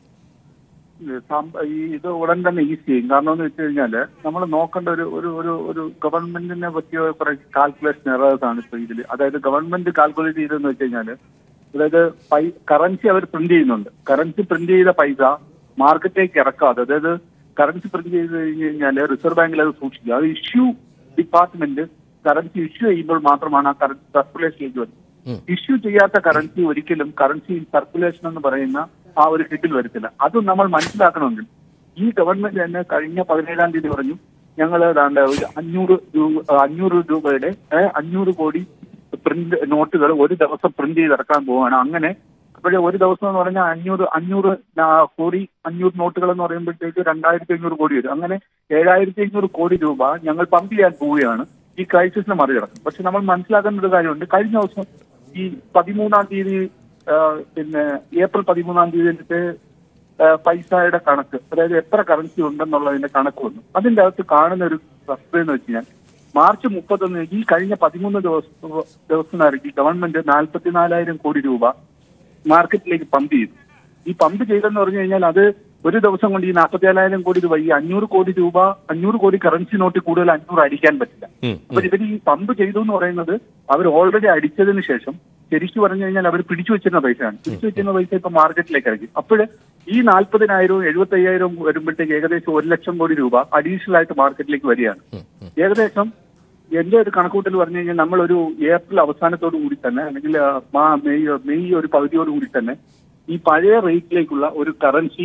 S3: ഇത് സാമ്പ- ഈ ഇത് ഉടൻ തന്നെ ഈസി ചെയ്യും കാരണം എന്ന് വെച്ച് കഴിഞ്ഞാല് നമ്മൾ നോക്കേണ്ട ഒരു ഒരു ഒരു ഒരു ഗവൺമെന്റിനെ പറ്റിയ കുറെ കാൽക്കുലേഷൻ എറേഴ്സ് ആണ് ഇപ്പൊ ഇതിൽ അതായത് ഗവൺമെന്റ് കാൽക്കുലേറ്റ് ചെയ്തതെന്ന് വെച്ച് കഴിഞ്ഞാല് അതായത് പൈ കറൻസി അവർ പ്രിന്റ് ചെയ്യുന്നുണ്ട് കറൻസി പ്രിന്റ് ചെയ്ത പൈസ മാർക്കറ്റിലേക്ക് ഇറക്കാതെ അതായത് കറൻസി പ്രിന്റ് ചെയ്ത് കഴിഞ്ഞ് കഴിഞ്ഞാല് റിസർവ് ബാങ്കിൽ അത് സൂക്ഷിക്കുക അത് ഇഷ്യൂ ഡിപ്പാർട്ട്മെന്റ് കറൻസി ഇഷ്യൂ ചെയ്യുമ്പോൾ മാത്രമാണ് ആ കറൻസി സർക്കുലേഷനിലേക്ക് വരുന്നത് ഇഷ്യൂ ചെയ്യാത്ത കറൻസി ഒരിക്കലും കറൻസി സർക്കുലേഷൻ എന്ന് പറയുന്ന ആ ഒരു ഹിറ്റിൽ വരത്തില്ല അത് നമ്മൾ മനസ്സിലാക്കണമെങ്കിൽ ഈ ഗവൺമെന്റ് തന്നെ കഴിഞ്ഞ പതിനേഴാം തീയതി പറഞ്ഞു ഞങ്ങൾ ഏതാണ്ട് ഒരു അഞ്ഞൂറ് രൂപ അഞ്ഞൂറ് രൂപയുടെ ഏ, അഞ്ഞൂറ് കോടി പ്രിന്റ് നോട്ടുകൾ ഒരു ദിവസം പ്രിന്റ് ചെയ്തിറക്കാൻ പോവുകയാണ് അങ്ങനെ അപ്പോഴേ ഒരു ദിവസം എന്ന് പറഞ്ഞാൽ അഞ്ഞൂറ് അഞ്ഞൂറ് ആ, കോടി അഞ്ഞൂറ് നോട്ടുകൾ എന്ന് പറയുമ്പോഴത്തേക്ക് രണ്ടായിരത്തി അഞ്ഞൂറ് കോടി വരും അങ്ങനെ ഏഴായിരത്തി അഞ്ഞൂറ് കോടി രൂപ ഞങ്ങൾ പമ്പ് ചെയ്യാൻ പോവുകയാണ് ഈ ക്രൈസിസിനെ മറികടക്കും പക്ഷെ നമ്മൾ മനസ്സിലാക്കേണ്ട ഒരു കാര്യമുണ്ട് കഴിഞ്ഞ ദിവസം ഈ പതിമൂന്നാം തീയതി ആ, പിന്നെ ഏപ്രിൽ പതിമൂന്നാം തീയതിയിലത്തെ ആ, പൈസയുടെ കണക്ക് അതായത് എത്ര കറൻസി ഉണ്ടെന്നുള്ളതിന്റെ കണക്ക് വന്നു അതിന്റെ അകത്ത് കാണുന്ന ഒരു വസ്തുത എന്ന് വെച്ച് കഴിഞ്ഞാൽ മാർച്ച് മുപ്പത്തൊന്ന് ഈ കഴിഞ്ഞ പതിമൂന്ന് ദിവസം ദിവസത്തിനിടയ്ക്ക് ഗവൺമെന്റ് നാൽപ്പത്തിനാലായിരം കോടി രൂപ മാർക്കറ്റിലേക്ക് പമ്പ് ചെയ്തു ഈ പമ്പ് ചെയ്തെന്ന് പറഞ്ഞു കഴിഞ്ഞാൽ അത് ഒരു ദിവസം കൊണ്ട് ഈ നാൽപ്പത്തിനാലായിരം കോടി രൂപ ഈ അഞ്ഞൂറ് കോടി രൂപ അഞ്ഞൂറ് കോടി കറൻസി നോട്ട് കൂടുതൽ അഞ്ഞൂറ് അടിക്കാൻ പറ്റില്ല
S1: ഉം.
S3: അപ്പൊ ഇവർ ഈ പമ്പ് ചെയ്തു എന്ന് പറയുന്നത് അവർ ഓൾറെഡി അടിച്ചതിന് ശേഷം ശരിക്കും പറഞ്ഞു കഴിഞ്ഞാൽ അവർ പിടിച്ചു വെച്ചിരുന്ന പൈസയാണ് പിടിച്ചു വെച്ചിരുന്ന പൈസ ഇപ്പൊ മാർക്കറ്റിലേക്ക് ഇറങ്ങി അപ്പോൾ ഈ നാൽപ്പതിനായിരവും എഴുപത്തി അയ്യായിരവും വരുമ്പോഴത്തേക്ക് ഏകദേശം ഒരു ലക്ഷം കോടി രൂപ അഡീഷണൽ ആയിട്ട് മാർക്കറ്റിലേക്ക് വരികയാണ് ഏകദേശം എന്റെ ഒരു കണക്കൂട്ടൽ പറഞ്ഞു കഴിഞ്ഞാൽ നമ്മളൊരു ഏപ്രിൽ അവസാനത്തോടു കൂടി തന്നെ അല്ലെങ്കിൽ ആ, മാ- മെയ് മെയ് ഒരു പകുതിയോട് കൂടി തന്നെ ഈ പഴയ റേറ്റിലേക്കുള്ള ഒരു കറൻസി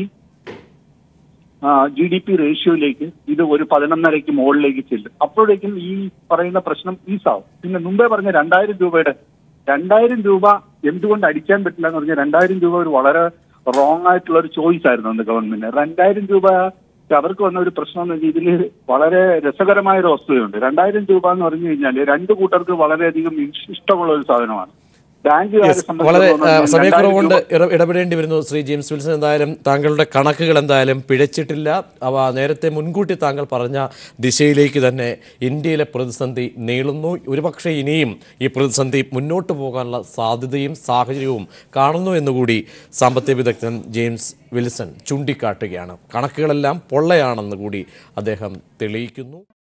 S3: ജി ഡി പി റേഷ്യോയിലേക്ക് ഇത് ഒരു പതിനൊന്നരയ്ക്ക് മുകളിലേക്ക് ചെല്ലും അപ്പോഴേക്കും ഈ പറയുന്ന പ്രശ്നം ഈസാവും പിന്നെ മുമ്പേ പറഞ്ഞ രണ്ടായിരം രൂപയുടെ രണ്ടായിരം രൂപ എന്തുകൊണ്ട് അടിക്കാൻ പറ്റില്ല എന്ന് പറഞ്ഞാൽ രണ്ടായിരം രൂപ ഒരു വളരെ റോങ് ആയിട്ടുള്ള ഒരു ചോയ്സ് ആയിരുന്നു അന്ന് ഗവൺമെന്റ് രണ്ടായിരം രൂപ അവർക്ക് വന്ന ഒരു പ്രശ്നം എന്ന് വെച്ചാൽ ഇതിൽ വളരെ രസകരമായ ഒരു വസ്തുതയുണ്ട് രണ്ടായിരം രൂപ എന്ന് പറഞ്ഞു കഴിഞ്ഞാൽ രണ്ട് കൂട്ടർക്ക് വളരെയധികം ഇഷ്- ഇഷ്ടമുള്ള ഒരു സാധനമാണ് ബാങ്കുകാരെ
S1: യെസ്, വളരെ ആ,
S3: സംബന്ധിച്ചിടത്തോളം
S1: സമയക്കുറവുകൊണ്ട്
S3: രണ്ടായിരം രൂപ-
S1: ഇട- ഇടപെടേണ്ടി വരുന്നു ശ്രീ ജെയിംസ് വിൽസൺ എന്തായാലും താങ്കളുടെ കണക്കുകൾ എന്തായാലും പിഴച്ചിട്ടില്ല അവ നേരത്തെ മുൻകൂട്ടി താങ്കൾ പറഞ്ഞ ദിശയിലേക്ക് തന്നെ ഇന്ത്യയിലെ പ്രതിസന്ധി നീളുന്നു ഒരുപക്ഷെ ഇനിയും ഈ പ്രതിസന്ധി മുന്നോട്ട് പോകാനുള്ള സാധ്യതയും സാഹചര്യവും കാണുന്നു എന്നുകൂടി സാമ്പത്തിക വിദഗ്ധൻ ജെയിംസ് വിൽസൺ ചൂണ്ടിക്കാട്ടുകയാണ് കണക്കുകളെല്ലാം പൊള്ളയാണെന്ന് കൂടി അദ്ദേഹം തെളിയിക്കുന്നു